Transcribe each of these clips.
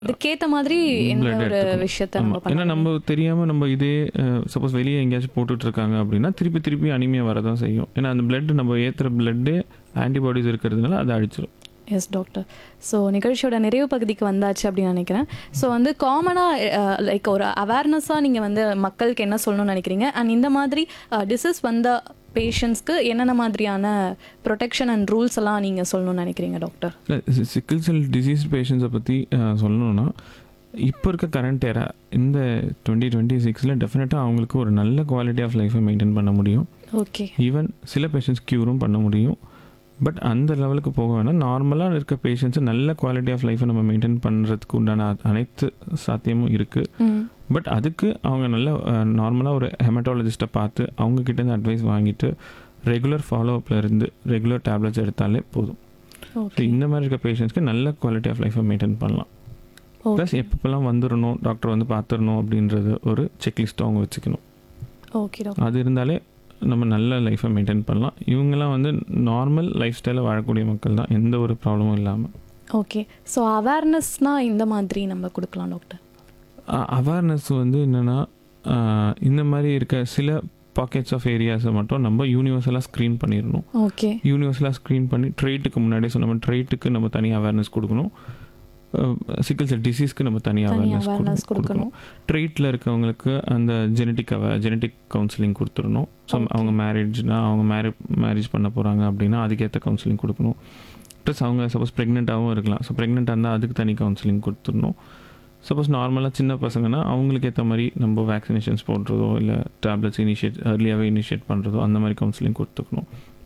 இதுக்கேத்த மாதிரி எந்த Blood ஒரு எடுத்துக்கணும். விஷயத்த ஆமா. நம்ம ஏன்னா பண்ணணும் நம்ம தெரியாம நம்ம இதே சப்போஸ் வெளியே எங்கேயாச்சும் போட்டுட்டு இருக்காங்க அப்படின்னா திருப்பி திருப்பி அனிமியா வரதான் செய்யும் ஏன்னா அந்த பிளட் நம்ம ஏத்துற பிளட்டு ஆன்டிபாடிஸ் இருக்கிறதுனால அதை அழிச்சிடும் எஸ் டாக்டர் ஸோ நிகழ்ச்சியோட நிறைவு பகுதிக்கு வந்தாச்சு அப்படின்னு நினைக்கிறேன் ஸோ வந்து காமனாக லைக் ஒரு அவேர்னஸாக நீங்கள் வந்து மக்களுக்கு என்ன சொல்லணும்னு நினைக்கிறீங்க அண்ட் இந்த மாதிரி டிசீஸ் வந்த பேஷண்ட்ஸ்க்கு என்னென்ன மாதிரியான ப்ரொடெக்ஷன் அண்ட் ரூல்ஸ் எல்லாம் நீங்கள் சொல்லணும்னு நினைக்கிறீங்க டாக்டர் சிக்கிள் செல் டிசீஸ் பேஷண்ட்ஸை பற்றி சொல்லணும்னா இப்போ இருக்க கரண்ட் ஏரா இந்த டுவெண்ட்டி டுவெண்ட்டி சிக்ஸில் டெஃபினட்டாக அவங்களுக்கு ஒரு நல்ல குவாலிட்டி ஆஃப் லைஃப்பை மெயின்டைன் பண்ண முடியும் ஓகே ஈவன் சில பேஷண்ட்ஸ் க்யூரும் பண்ண முடியும் பட் அந்த லெவலுக்கு போக வேணாம் நார்மலாக இருக்க பேஷண்ட்ஸை நல்ல குவாலிட்டி ஆஃப் லைஃப்பை நம்ம மெயின்டைன் பண்ணுறதுக்கு உண்டான அ- அனைத்து சாத்தியமும் இருக்குது ம் பட் அதுக்கு அவங்க நல்ல நார்மலாக ஒரு ஹெமட்டாலஜிஸ்ட்டை பார்த்து அவங்க கிட்டேருந்து அட்வைஸ் வாங்கிட்டு ரெகுலர் ஃபாலோஅப்பில் இருந்து ரெகுலர் டேப்லெட்ஸ் எடுத்தாலே போதும் ஸோ ஓகே இந்த மாதிரி இருக்க பேஷண்ட்ஸ்க்கு நல்ல குவாலிட்டி ஆஃப் லைஃப்பை மெயின்டைன் பண்ணலாம் ப்ளஸ் எப்பப்பெல்லாம் வந்துடணும் டாக்டர் வந்து பார்த்துடணும் அப்படின்றது ஒரு செக்லிஸ்ட்டை அவங்க வச்சுக்கணும் ஓகே டாக்டர் அது இருந்தாலே நம்ம நல்ல லைஃப்பை மெயின்டைன் பண்ணலாம் இவங்கெல்லாம் வந்து நார்மல் லைஃப் ஸ்டைலில் வாழக்கூடிய மக்கள் தான் எந்த ஒரு ப்ராப்ளமும் இல்லாமல் ஓகே ஸோ அவேர்னஸ்னால் இந்த மாதிரி நம்ம கொடுக்கலாம் டாக்டர் அவேர்னஸ் வந்து என்னென்னா இந்த மாதிரி இருக்க சில பாக்கெட்ஸ் ஆஃப் ஏரியாஸை மட்டும் நம்ம யூனிவர்சலாக ஸ்க்ரீன் பண்ணிடணும் ஓகே யூனிவர்சலாக ஸ்க்ரீன் பண்ணி ட்ரேட்டுக்கு முன்னாடியே சொன்ன மாதிரி ட்ரேட்டுக்கு நம்ம தனி அவேர்னஸ் கொடுக்கணும் சிக்கல் செல் டிசீஸ்க்கு நம்ம தனி தனி அவேர்னஸ் அவேர்னஸ் கொடுக்கணும் கொடுக்கணும் ட்ரீட்டில் இருக்கவங்களுக்கு அந்த ஜெனட்டிக் அவ ஜெனட்டிக் கவுன்சிலிங் கொடுத்துடணும் ஸோ Okay. அவங்க மேரேஜ்னா அவங்க மேரே மேரேஜ் பண்ண போகிறாங்க அப்படின்னா அதுக்கேற்ற கவுன்சிலிங் கொடுக்கணும் ப்ளஸ் அவங்க சப்போஸ் ப்ரெக்னெண்ட்டாகவும் இருக்கலாம் ஸோ ப்ரெக்னெண்ட்டாக இருந்தால் அதுக்கு தனி கவுன்சிலிங் கொடுத்துடணும் சப்போஸ் நார்மலாக சின்ன பசங்கன்னா அவங்களுக்கு ஏற்ற மாதிரி நம்ம வேக்சினேஷன்ஸ் போடுறதோ இல்லை டேப்லெட்ஸ் இனிஷியேட் ஏர்லியாகவே இனிஷியேட் பண்ணுறதோ அந்த மாதிரி கவுன்சிலிங் கொடுத்துக்கணும்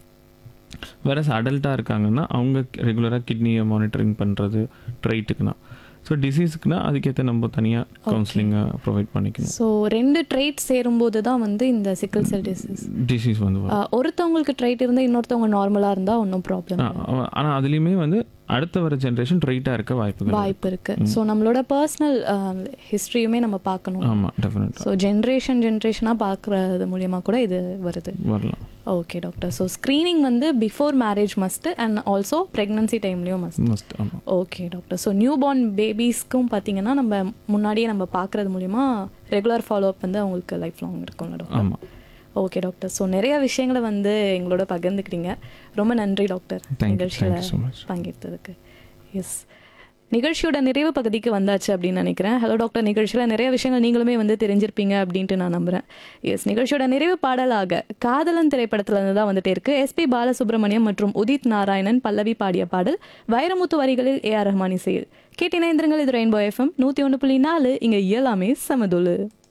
வேற அடல்ட்டாக இருக்காங்கன்னா அவங்க ரெகுலராக கிட்னியை மானிட்டரிங் பண்ணுறது ட்ரைட்டுக்குனா ஸோ டிசீஸ்க்குனா அதுக்கேற்ற நம்ம தனியாக கவுன்சிலிங்கை ப்ரொவைட் பண்ணிக்கணும் ஸோ ரெண்டு ட்ரைட் சேரும்போது தான் வந்து இந்த சிக்கல் செல் டிசீஸ் டிசீஸ் வந்து வரும் ஒருத்தவங்களுக்கு ட்ரைட் இருந்தால் இன்னொருத்தவங்க நார்மலாக இருந்தால் ஒன்றும் ப்ராப்ளம் ஆனால் அதுலேயுமே வந்து அடுத்த வர ஜென்ரேஷன் ட்ரைட்டாக இருக்க வாய்ப்புகள் வாய்ப்பு இருக்கு ஸோ நம்மளோட பர்சனல் ஹிஸ்ட்ரியுமே நம்ம பார்க்கணும் ஆமாம் டெஃபினட்டாக ஸோ ஜென்ரேஷன் ஜென்ரேஷனாக பார்க்குறது மூலியமாக கூட இது வருது வரலாம் ஓகே டாக்டர் ஸோ ஸ்க்ரீனிங் வந்து before marriage must and also pregnancy டைம்லேயும் மஸ்ட் மஸ்ட் ஆமாம் okay doctor so new born பேபிஸ்க்கும் பார்த்தீங்கன்னா நம்ம முன்னாடியே நம்ம பார்க்குறது மூலிமா ரெகுலர் ஃபாலோஅப் வந்து அவங்களுக்கு லைஃப் லாங் இருக்கும்ல டாக்டர் ஆமாம் ஓகே டாக்டர் ஸோ நிறைய விஷயங்களை வந்து எங்களோட பகிர்ந்துக்கிட்டீங்க ரொம்ப நன்றி டாக்டர் தேங்க்யூ நிகழ்ச்சியில் தேங்க்யூ ஸோ மச் பங்கேற்றதுக்கு எஸ் நிகழ்ச்சியோட நிறைவு பகுதிக்கு வந்தாச்சு அப்படின்னு நினைக்கிறேன் ஹலோ டாக்டர் நிகழ்ச்சியில் நிறைய விஷயங்கள் நீங்களுமே வந்து தெரிஞ்சிருப்பீங்க அப்படின்ட்டு நான் நம்புகிறேன் எஸ் நிகழ்ச்சியோட நிறைவு பாடலாக காதலன் திரைப்படத்துல இருந்து தான் வந்துட்டே இருக்கு எஸ்பி பாலசுப்ரமணியம் மற்றும் உதித் நாராயணன் பல்லவி பாடிய பாடல் வைரமுத்து வரிகளில் ஏ ஆர் ரஹ்மான் இசையில் கேட்டினேந்திரங்கள் இது ரெயின்போ எஃப்எம் நூற்றி ஒன்று புள்ளி நாலு இங்கே எல்லாமே சமதுளு